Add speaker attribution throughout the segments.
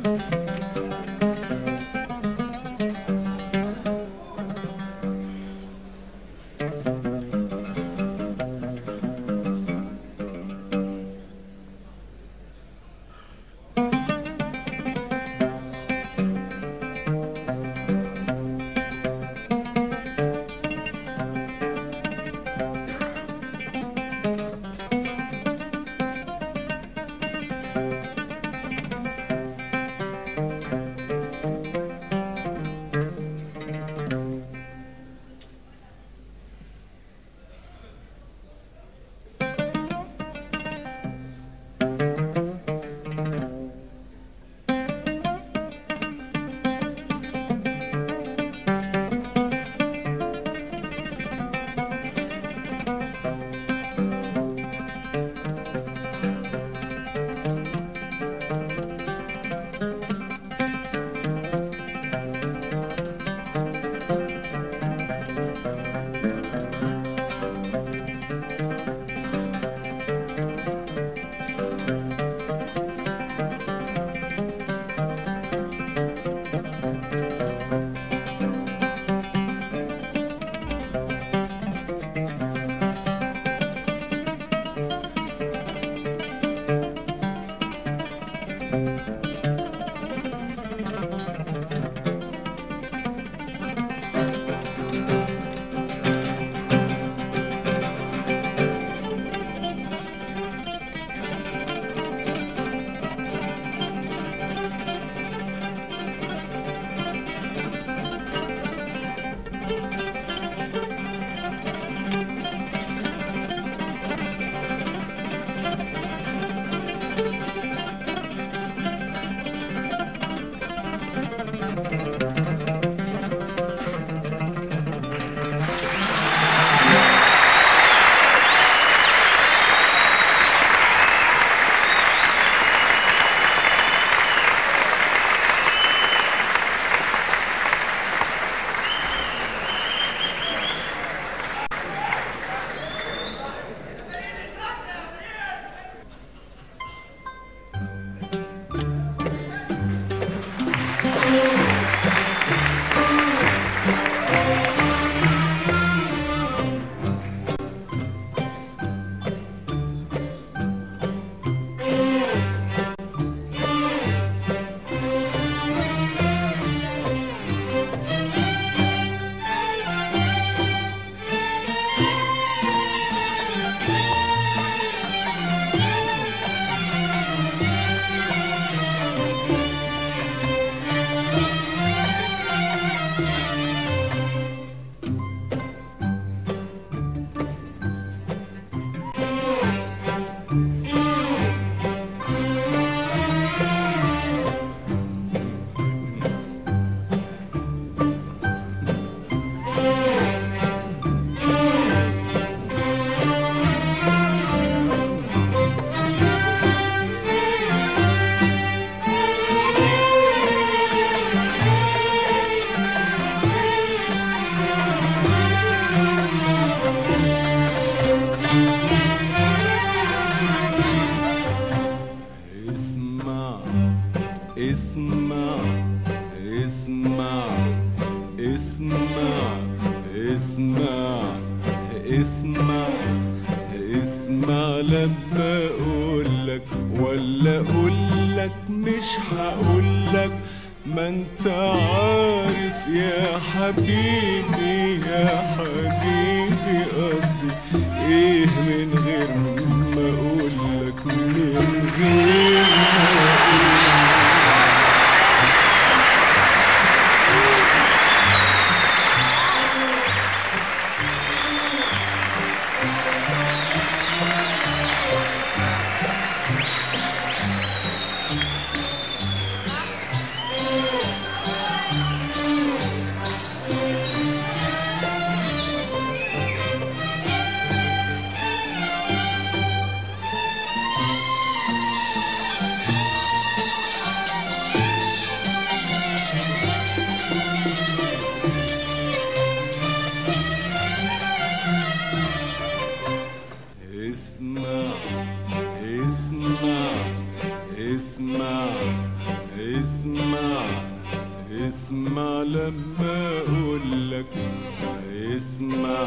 Speaker 1: اسمع اسمع اسمع اسمع اسمع اسمع لما اقولك ولا اقولك مش هقولك ما انت عارف يا حبيبي يا حبيبي قصدي ايه من غير ما اقولك من غير ما أقولك اسمع اسمع اسمع اسمع اسمع لما اقولك اسمع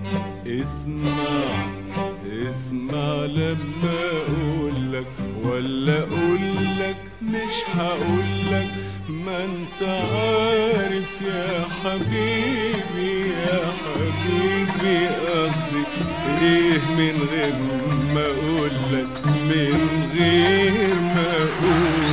Speaker 1: اسمع اسمع لما اقولك ولا اقولك مش هقولك ما انت عارف يا حبيبي يا حبيبي قصدي ايه من غير ما اقولك من غير ما اقول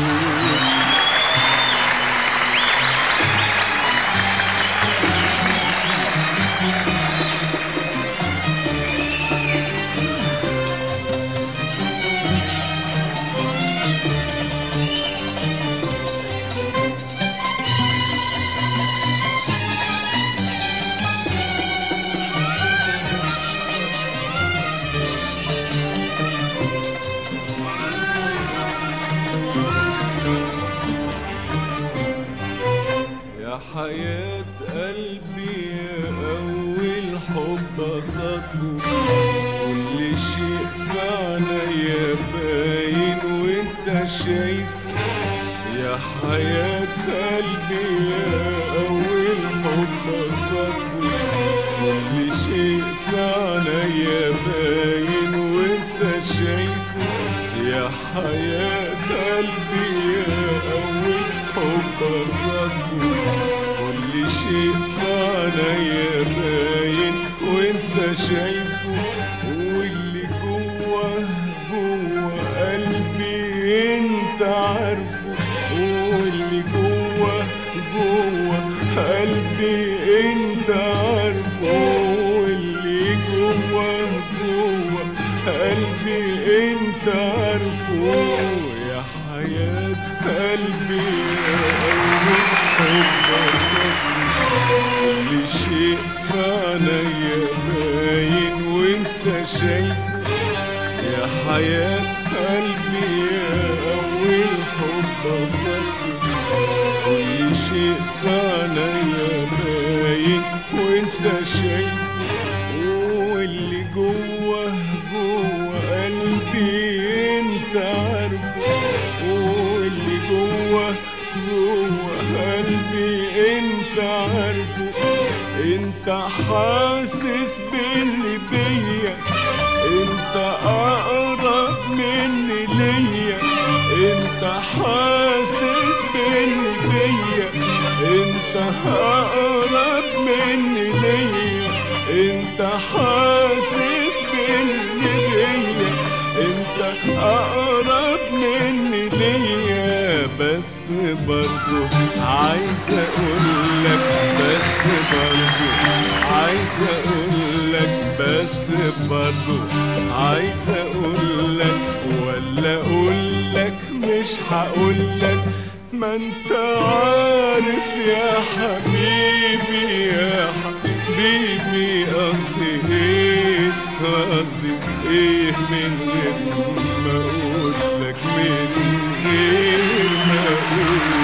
Speaker 1: يا حياة قلبي يا أول حب صدفه كل شيء في عينيا باين وانت شايفه يا حياة قلبي يا أول حب صدفه كل شيء في عينيا باين وانت شايفه يا حياة قلبي يا أول حب صدفه كل شيء في عينيا باين وانت شايفه واللي جوه جوه قلبي انت عارفه واللي جوه جوه قلبي انت عارفه واللي جوه جوه قلبي انت عارفه يا حياة قلبي يا أول حب كل شيء في عينيا باين وانت شايفه يا حياة قلبي يا أول حب فاكره كل شيء في عينيا باين وانت شايفه واللي جوه جوه قلبي انت عارفه واللي جوه جوه قلبي انت عارفه انت حاسس باللي بيا انت اقرب مني ليا انت حاسس باللي بيا انت اقرب مني ليا انت حاسس باللي بيا انت اقرب مني ليا بس برضو عايز اقولك بس برضو عايز اقولك بس برضو عايز اقولك ولا اقولك مش هقولك ما انت عارف يا حبيبي يا حبيبي قصدي ايه قصدي ايه من غير ما اقولك من غير ما اقول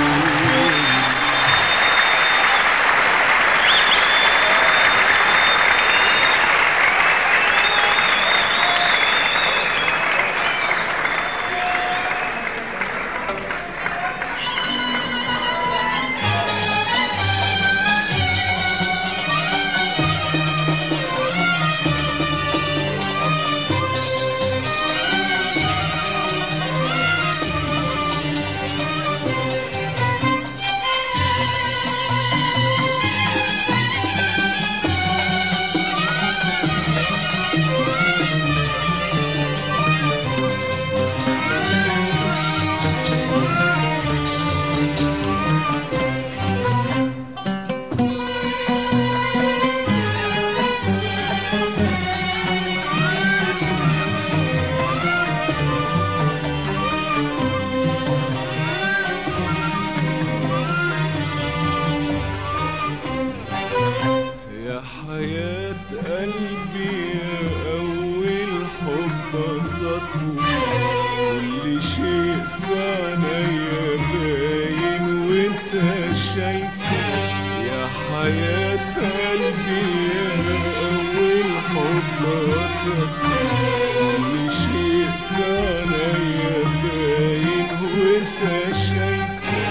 Speaker 1: يا حياة قلبي يا أول حب صدفه كل شيء في عينيا باين وانت شايفه يا حياة قلبي يا أول حب صدفه كل شيء في عينيا باين وانت شايفه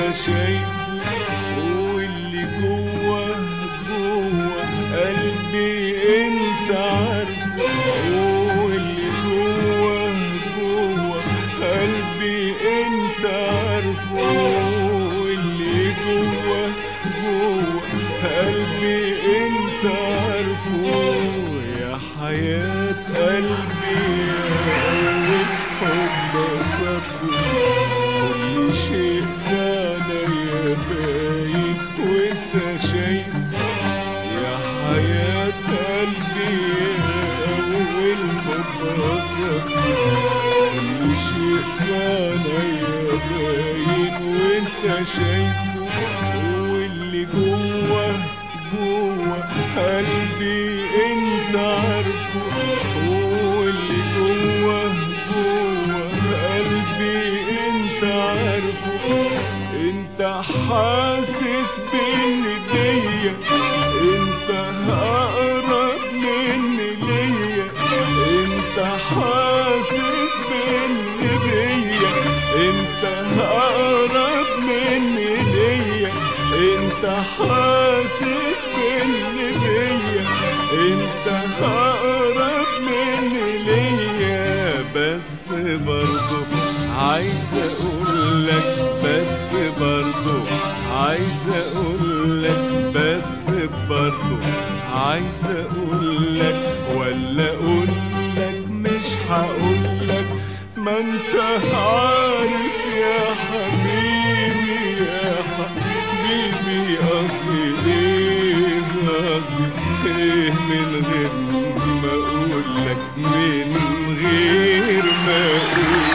Speaker 1: شايفه واللي جوه جوه قلبي انت عارفه واللي جوه جوه قلبي انت عارفه واللي جوه جوه قلبي انت عارفه يا حياة قلبي يا أول حب صدفه كل شيء فعليا باين وانت شايفه يا حياة قلبي يا أول حب صدفه كل شيء فعليا باين وانت شايفه واللي جوه جوه قلبي انت عارفه واللي جوه جوه قلبي انت عارفه انت حاسس باني بيا انت اقرب مني ليا انت حاسس باني بيا انت اقرب مني ليا انت حاسس باني بيا انت اقرب مني ليا بس برضو عايز اقول لك بس برضو عايز اقول لك بس برضو عايز اقول لك ولا اقول لك مش هقول لك ما انت عارف يا حبيبي يا حبيبي قصدي ايه قصدي ايه من غير ما اقول لك من غير ما اقول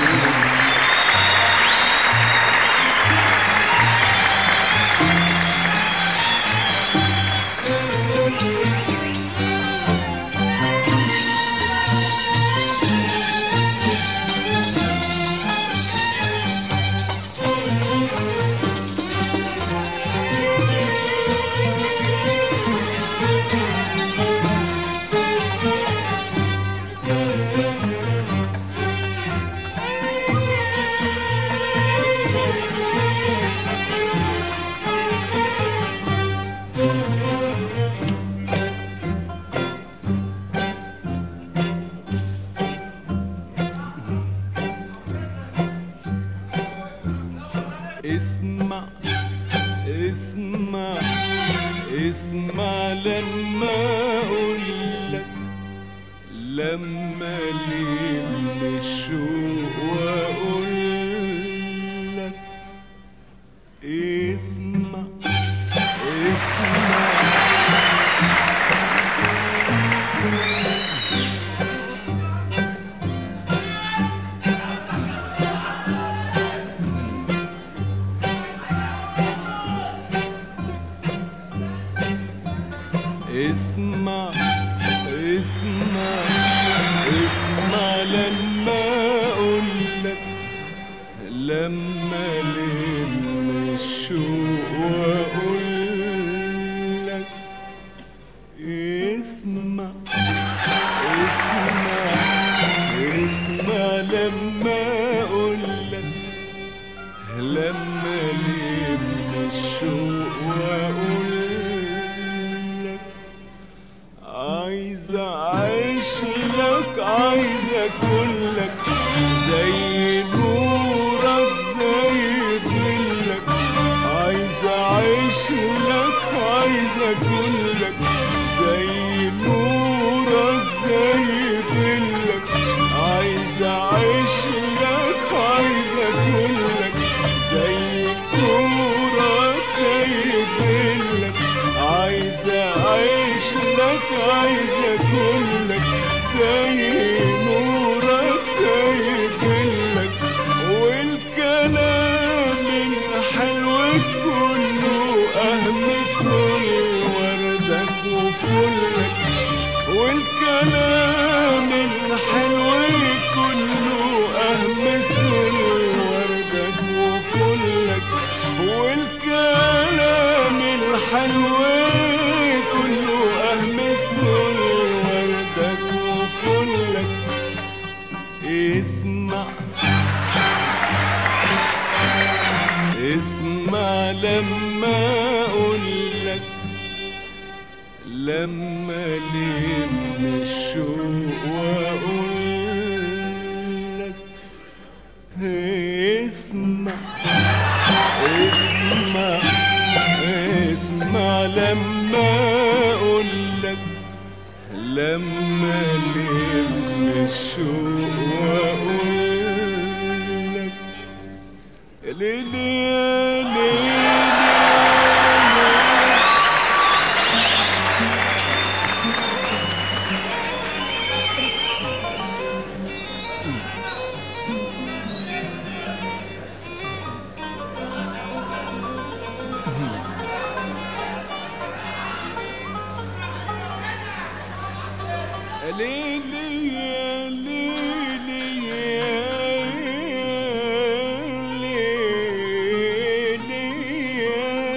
Speaker 1: اسمع اسمع اسمع لما اقول لك لما لم الشوق واقول لك اسمع اسمع اسمع اسمع اسمع لما اقول لك لما لم الشوق واقول لك اسمع اسمع اسمع لما اقول لك لما لم الشوق واقول لك عايز اعيش لك عايز اكون لك زي نورك زي ظلك عايز اعيش لك عايز اكون لك زي نورك زي ظلك عايز اعيش لك عايز اكون لك زي نورك زي ظلك عايز اعيش لك عايز اكون لك زي نورك زي ظلك والكلام الحلو كله اهمسه لوردك وفلك والكلام الحلو كله اهمسه لوردك وفلك والكلام الحلو كله اهمسه لوردك وفلك اسمع اسمع لما اقول لك لما لم الشوق واقول لك اسمع اسمع اسمع لما اقول لك لما لم الشوق واقول لك يا ليلي يا ليلي يا ليلي يا ليلي يا ليلي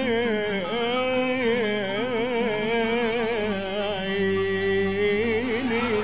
Speaker 1: يا عيني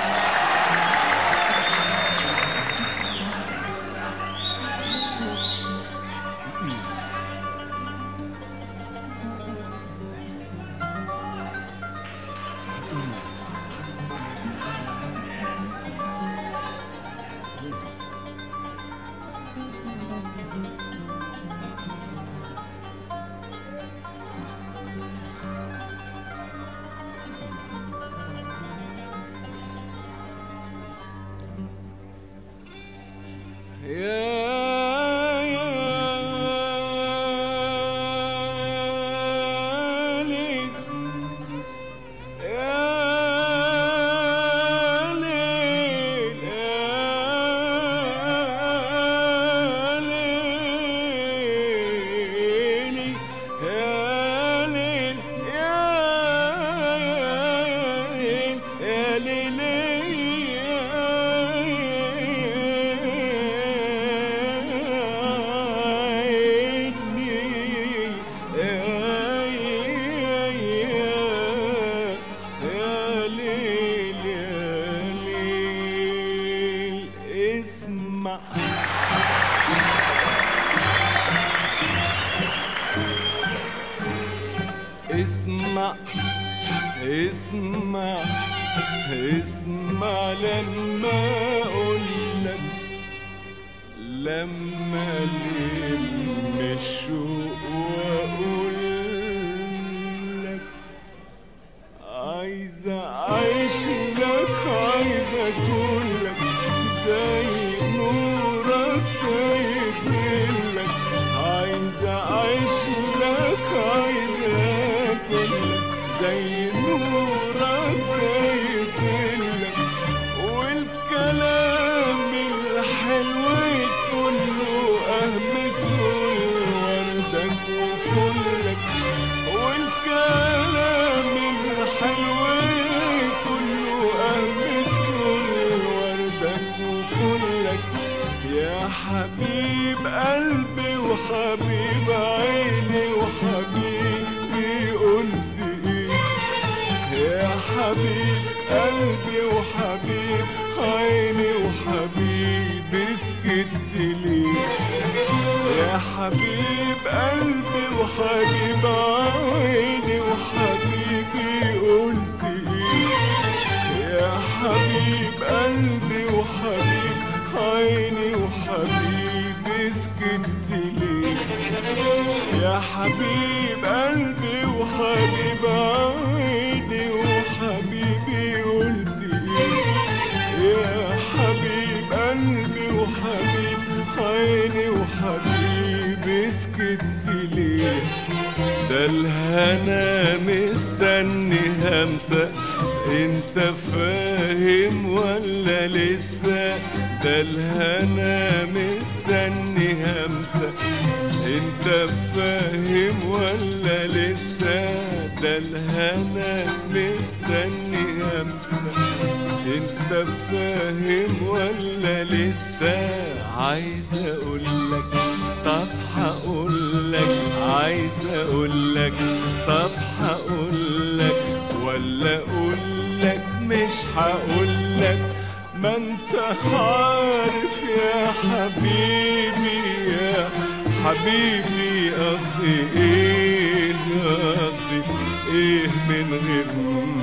Speaker 1: يا يا ليل يا ليل يا ليلي يا ليل يا ليل يا ليلي اسمع اسمع اسمع اسمع لما اقول لك لما لم الشوق واقول لك عايز اعيش لك عايز اكون لك زي نورك زي ظلك عايز اعيش لك عايز اكون لك زي نورك زي ظلك والكلام الحلو كله اهمسه وردك وفلك والكلام الحلو كله أهمسه وردك وفلك يا حبيب قلبي وحبيب عيني وحبيبي قلت ايه يا حبيب قلبي وحبيب عيني وحبيبي سكت ليه يا حبيب قلبي وحبيب عيني وحبيبي قلت ايه يا حبيب قلبي وحبيب عيني وحبيبي سكت ليه يا حبيب قلبي وحبيب عيني وحبيبي قلت ايه يا حبيب قلبي وحبيب عيني وحبيبي سكت ليه ده الهنا مستني همسة انت فاهم ولا لسه ده الهنا مستني همسة انت فاهم ولا لسه ده الهنا مستني همسة انت فاهم ولا لسه عايز اقولك طب هقولك عايز اقولك طب هقولك ولا اقولك مش هقولك ما انت عارف يا حبيبي يا حبيبي قصدي ايه قصدي ايه من غير